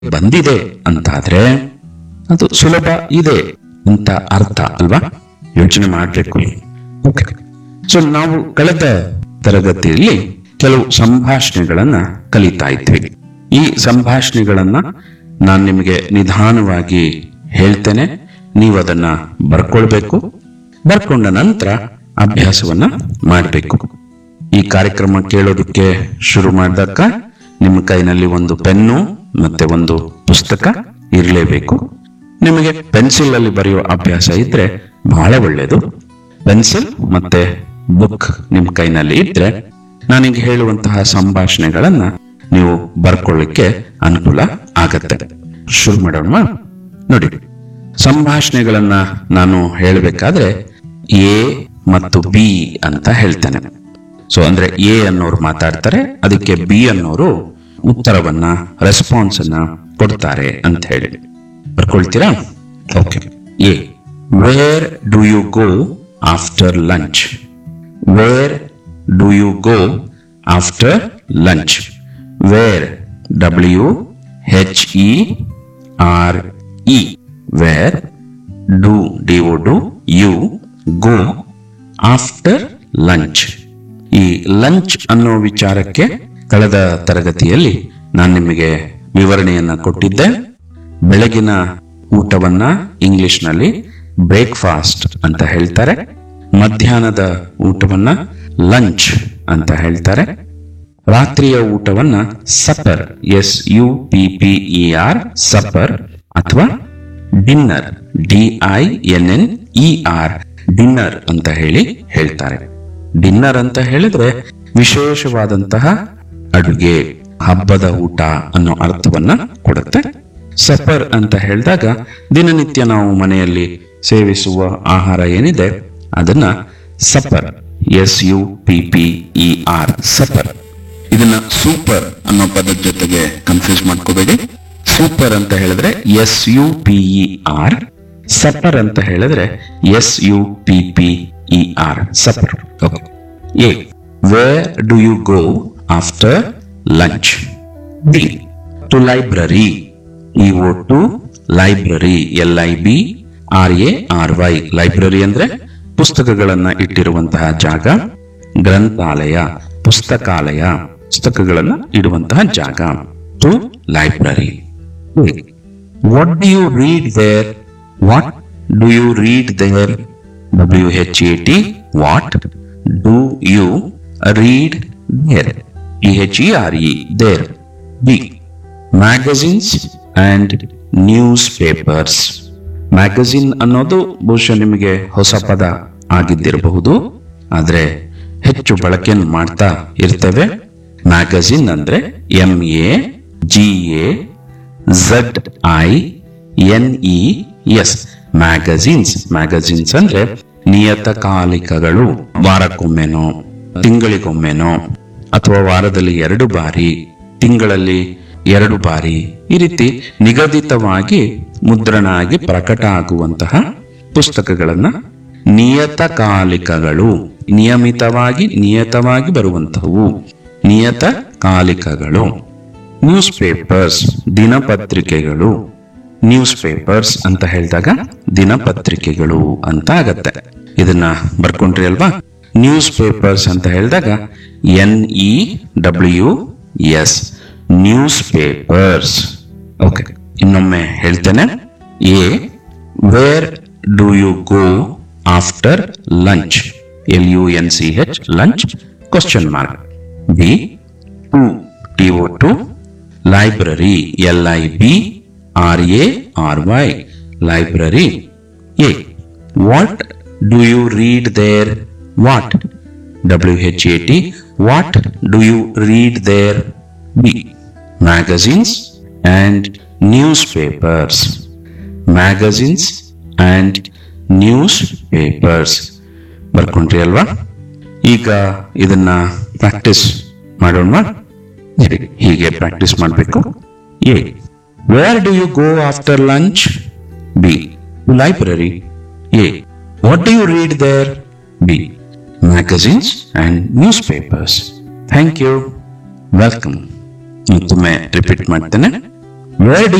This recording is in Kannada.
ಬಂದಿದೆ ಅಂತಾದ್ರೆ ಅದು ಸುಲಭ ಇದೆ ಅಂತ ಅರ್ಥ ಅಲ್ವಾ ಯೋಚನೆ ಮಾಡಬೇಕು ಓಕೆ ಸೊ ನಾವು ಕಳೆದ ತರಗತಿಯಲ್ಲಿ ಕೆಲವು ಸಂಭಾಷಣೆಗಳನ್ನ ಕಲಿತಾ ಇದ್ವಿ ಈ ಸಂಭಾಷಣೆಗಳನ್ನ ನಾನು ನಿಮಗೆ ನಿಧಾನವಾಗಿ ಹೇಳ್ತೇನೆ ನೀವು ಅದನ್ನ ಬರ್ಕೊಳ್ಬೇಕು ಬರ್ಕೊಂಡ ನಂತರ ಅಭ್ಯಾಸವನ್ನ ಮಾಡಬೇಕು ಈ ಕಾರ್ಯಕ್ರಮ ಕೇಳೋದಕ್ಕೆ ಶುರು ಮಾಡಿದಾಗ ನಿಮ್ಮ ಕೈನಲ್ಲಿ ಒಂದು ಪೆನ್ನು ಮತ್ತೆ ಒಂದು ಪುಸ್ತಕ ಇರಲೇಬೇಕು ನಿಮಗೆ ಪೆನ್ಸಿಲ್ ಅಲ್ಲಿ ಬರೆಯುವ ಅಭ್ಯಾಸ ಇದ್ರೆ ಬಹಳ ಒಳ್ಳೆಯದು ಪೆನ್ಸಿಲ್ ಮತ್ತೆ ಬುಕ್ ನಿಮ್ಮ ಕೈನಲ್ಲಿ ಇದ್ರೆ ನಾನೀಗ ಹೇಳುವಂತಹ ಸಂಭಾಷಣೆಗಳನ್ನ ನೀವು ಬರ್ಕೊಳ್ಳಿಕ್ಕೆ ಅನುಕೂಲ ಆಗತ್ತೆ ಶುರು ಮಾಡೋಣ ನೋಡಿ ಸಂಭಾಷಣೆಗಳನ್ನ ನಾನು ಹೇಳಬೇಕಾದ್ರೆ ಎ ಮತ್ತು ಬಿ ಅಂತ ಹೇಳ್ತೇನೆ ಸೊ ಅಂದ್ರೆ ಎ ಅನ್ನೋರು ಮಾತಾಡ್ತಾರೆ ಅದಕ್ಕೆ ಬಿ ಅನ್ನೋರು ಉತ್ತರವನ್ನ ರೆಸ್ಪಾನ್ಸ್ ಅನ್ನ ಕೊಡ್ತಾರೆ ಅಂತ ಹೇಳಿ ಬರ್ಕೊಳ್ತೀರಾ okay A where do you go after lunch where do you go after lunch where W H E R E where do D O do you go after lunch ಈ ಲಂಚ್ ಅನ್ನೋ ವಿಚಾರಕ್ಕೆ ಕಳೆದ ತರಗತಿಯಲ್ಲಿ ನಾನು ನಿಮಗೆ ವಿವರಣೆಯನ್ನ ಕೊಟ್ಟಿದ್ದೆ ಬೆಳಗಿನ ಊಟವನ್ನ ಇಂಗ್ಲಿಷ್ನಲ್ಲಿ ಬ್ರೇಕ್ಫಾಸ್ಟ್ ಅಂತ ಹೇಳ್ತಾರೆ ಮಧ್ಯಾಹ್ನದ ಊಟವನ್ನ ಲಂಚ್ ಅಂತ ಹೇಳ್ತಾರೆ ರಾತ್ರಿಯ ಊಟವನ್ನ supper S U P P E R supper ಅಥವಾ dinner D I N N E R dinner ಅಂತ ಹೇಳಿ ಹೇಳ್ತಾರೆ ಡಿನ್ನರ್ ಅಂತ ಹೇಳಿದ್ರೆ ವಿಶೇಷವಾದಂತಹ ಅಡುಗೆ ಹಬ್ಬದ ಊಟ ಅನ್ನೋ ಅರ್ಥವನ್ನ ಕೊಡುತ್ತೆ ಸಪರ್ ಅಂತ ಹೇಳಿದಾಗ ದಿನನಿತ್ಯ ನಾವು ಮನೆಯಲ್ಲಿ ಸೇವಿಸುವ ಆಹಾರ ಏನಿದೆ ಅದನ್ನ supper S U P P E R supper ಇದನ್ನ ಸೂಪರ್ ಅನ್ನೋ ಪದದ ಜೊತೆಗೆ ಕನ್ಫ್ಯೂಸ್ ಮಾಡ್ಕೋಬೇಡಿ ಸೂಪರ್ ಅಂತ ಹೇಳಿದ್ರೆ S U P E R supper ಅಂತ ಹೇಳಿದ್ರೆ S U P P E R supper A where do you go after lunch B to library E O to library L I B R A R Y library ಅಂದ್ರೆ ಪುಸ್ತಕಗಳನ್ನ ಇಟ್ಟಿರುವಂತಹ ಜಾಗ ಗ್ರಂಥಾಲಯ ಪುಸ್ತಕಾಲಯ ಪುಸ್ತಕಗಳನ್ನ ಇಡುವಂತಹ ಜಾಗ to library what do you read there what do you read there W H A T what do you read there E H E R E there B magazines and newspapers magazine ಅನ್ನೋದು ಬಹುಶಃ ನಿಮಗೆ ಹೊಸ ಪದ ಆಗಿದ್ದಿರಬಹುದು ಆದ್ರೆ ಹೆಚ್ಚು ಬಳಕೆಯನ್ನು ಮಾಡ್ತಾ ಇರ್ತೇವೆ ಮ್ಯಾಗಝಿನ್ ಅಂದ್ರೆ M A G A Z I N E S magazines magazines ಅಂದ್ರೆ ನಿಯತಕಾಲಿಕಗಳು ವಾರಕ್ಕೊಮ್ಮೆನೋ ತಿಂಗಳಿಗೊಮ್ಮೆನೋ ಅಥವಾ ವಾರದಲ್ಲಿ ಎರಡು ಬಾರಿ ತಿಂಗಳಲ್ಲಿ ಎರಡು ಬಾರಿ ಈ ರೀತಿ ನಿಗದಿತವಾಗಿ ಮುದ್ರಣ ಆಗಿ ಪ್ರಕಟ ಆಗುವಂತಹ ಪುಸ್ತಕಗಳನ್ನ ನಿಯತಕಾಲಿಕಗಳು ನಿಯಮಿತವಾಗಿ ನಿಯತವಾಗಿ ಬರುವಂತಹವು ನಿಯತಕಾಲಿಕಗಳು ನ್ಯೂಸ್ ಪೇಪರ್ಸ್ ದಿನಪತ್ರಿಕೆಗಳು ನ್ಯೂಸ್ ಪೇಪರ್ಸ್ ಅಂತ ಹೇಳಿದಾಗ ದಿನಪತ್ರಿಕೆಗಳು ಅಂತ ಆಗತ್ತೆ ಇದನ್ನ ಬರ್ಕೊಂಡ್ರಿ ಅಲ್ವಾ ನ್ಯೂಸ್ ಪೇಪರ್ಸ್ ಅಂತ ಹೇಳಿದಾಗ N E W S newspapers okay ಇನ್ನೊಮ್ಮೆ ಹೇಳ್ತೇನೆ A where do you go after lunch L U N C H lunch question mark B to T O to library L I B R A R Y library A what do you read there what W H A T what do you read there B magazines and newspapers magazines and newspapers ಬರ್ಕೊಂಡ್ರಿ ಅಲ್ವಾ ಈಗ ಇದನ್ನ ಪ್ರಾಕ್ಟೀಸ್ ಮಾಡೋಣ ಸರಿ, ಹೀಗೆ ಪ್ರಾಕ್ಟೀಸ್ ಮಾಡಬೇಕು A where do you go after lunch B library A what do you read there B magazines and newspapers thank you welcome ಮತ್ತೊಮ್ಮೆ ರಿಪೀಟ್ ಮಾಡ್ತೇನೆ ವರ್ಡ್